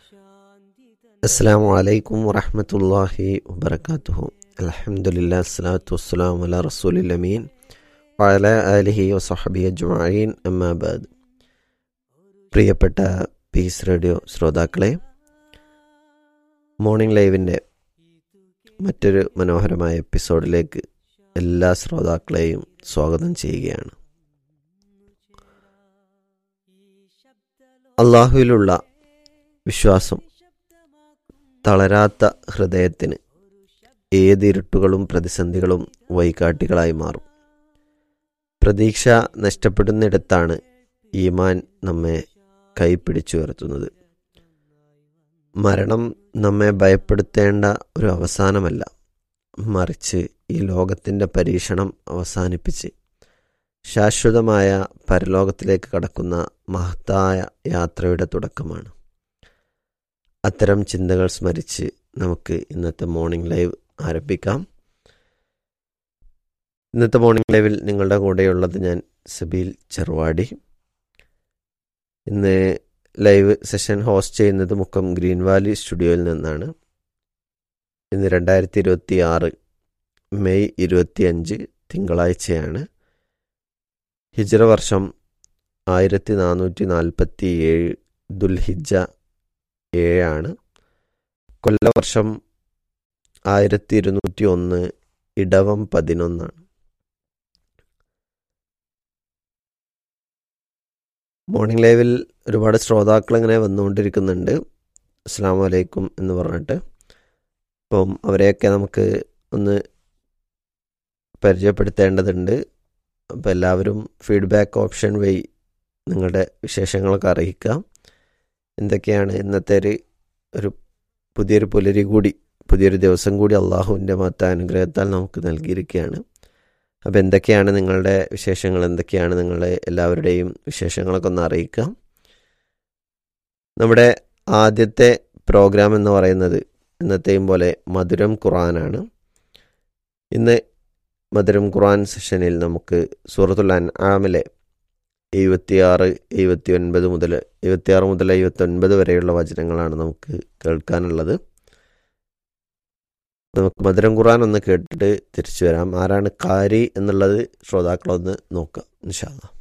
അസ്സാം വലൈക്കും വറഹമത്തല്ലാഹി വബർക്കാത്തുഹു അലഹമുല്ലാ അസ്സലാത്തു വസ്സലാം അല റസൂലിൽ അമീൻ വഅല ആലിഹി വസഹബി അജ്മഈൻ അമ്മാബാദ് പ്രിയപ്പെട്ട പീസ് റേഡിയോ ശ്രോതാക്കളെ മോർണിംഗ് ലൈവിൻ്റെ മറ്റൊരു മനോഹരമായ എപ്പിസോഡിലേക്ക് എല്ലാ ശ്രോതാക്കളെയും സ്വാഗതം ചെയ്യുകയാണ് അള്ളാഹുവിലുള്ള വിശ്വാസം തളരാത്ത ഹൃദയത്തിന് ഏത് ഇരുട്ടുകളും പ്രതിസന്ധികളും വൈകാട്ടികളായി മാറും പ്രതീക്ഷ നഷ്ടപ്പെടുന്നിടത്താണ് ഈമാൻ നമ്മെ കൈപ്പിടിച്ചുയർത്തുന്നത് മരണം നമ്മെ ഭയപ്പെടുത്തേണ്ട ഒരു അവസാനമല്ല മറിച്ച് ഈ ലോകത്തിൻ്റെ പരീക്ഷണം അവസാനിപ്പിച്ച് ശാശ്വതമായ പരലോകത്തിലേക്ക് കടക്കുന്ന മഹത്തായ യാത്രയുടെ തുടക്കമാണ് അത്തരം ചിന്തകൾ സ്മരിച്ച് നമുക്ക് ഇന്നത്തെ മോർണിംഗ് ലൈവ് ആരംഭിക്കാം ഇന്നത്തെ മോർണിംഗ് ലൈവിൽ നിങ്ങളുടെ കൂടെയുള്ളത് ഞാൻ സബീൽ ചെറുവാടി ഇന്ന് ലൈവ് സെഷൻ ഹോസ്റ്റ് ചെയ്യുന്നത് മുക്കം ഗ്രീൻ വാലി സ്റ്റുഡിയോയിൽ നിന്നാണ് ഇന്ന് രണ്ടായിരത്തി ഇരുപത്തി ആറ് മെയ് ഇരുപത്തി അഞ്ച് തിങ്കളാഴ്ചയാണ് ഹിജ്റ വർഷം ആയിരത്തി നാനൂറ്റി നാൽപ്പത്തി ഏഴ് ദുൽഹിജ ഏഴാണ് കൊല്ലവർഷം ആയിരത്തി ഇരുന്നൂറ്റി ഒന്ന് ഇടവം പതിനൊന്നാണ് മോർണിംഗ് ലൈവിൽ ഒരുപാട് ശ്രോതാക്കൾ ഇങ്ങനെ വന്നുകൊണ്ടിരിക്കുന്നുണ്ട് അസ്സാം വലൈക്കും എന്ന് പറഞ്ഞിട്ട് അപ്പം അവരെയൊക്കെ നമുക്ക് ഒന്ന് പരിചയപ്പെടുത്തേണ്ടതുണ്ട് അപ്പോൾ എല്ലാവരും ഫീഡ്ബാക്ക് ഓപ്ഷൻ വഴി നിങ്ങളുടെ വിശേഷങ്ങളൊക്കെ അറിയിക്കാം എന്തൊക്കെയാണ് ഇന്നത്തെ ഒരു ഒരു പുതിയൊരു പുലരി കൂടി പുതിയൊരു ദിവസം കൂടി അള്ളാഹുവിൻ്റെ മത്ത അനുഗ്രഹത്താൽ നമുക്ക് നൽകിയിരിക്കുകയാണ് അപ്പോൾ എന്തൊക്കെയാണ് നിങ്ങളുടെ വിശേഷങ്ങൾ എന്തൊക്കെയാണ് നിങ്ങളുടെ എല്ലാവരുടെയും വിശേഷങ്ങളൊക്കെ ഒന്ന് അറിയിക്കാം നമ്മുടെ ആദ്യത്തെ പ്രോഗ്രാം എന്ന് പറയുന്നത് ഇന്നത്തെയും പോലെ മധുരം ഖുറാനാണ് ഇന്ന് മധുരം ഖുറാൻ സെഷനിൽ നമുക്ക് സൂറത്തുൽ അൻആമിലെ എഴുപത്തിയാറ് എഴുപത്തി ഒൻപത് മുതൽ എഴുപത്തിയാറ് മുതൽ എഴുപത്തി ഒൻപത് വരെയുള്ള വചനങ്ങളാണ് നമുക്ക് കേൾക്കാനുള്ളത് നമുക്ക് മധുരം ഖുറാൻ ഒന്ന് കേട്ടിട്ട് തിരിച്ചു വരാം ആരാണ് കാരി എന്നുള്ളത് ശ്രോതാക്കളൊന്ന് നോക്കാം ഇൻഷാല്ല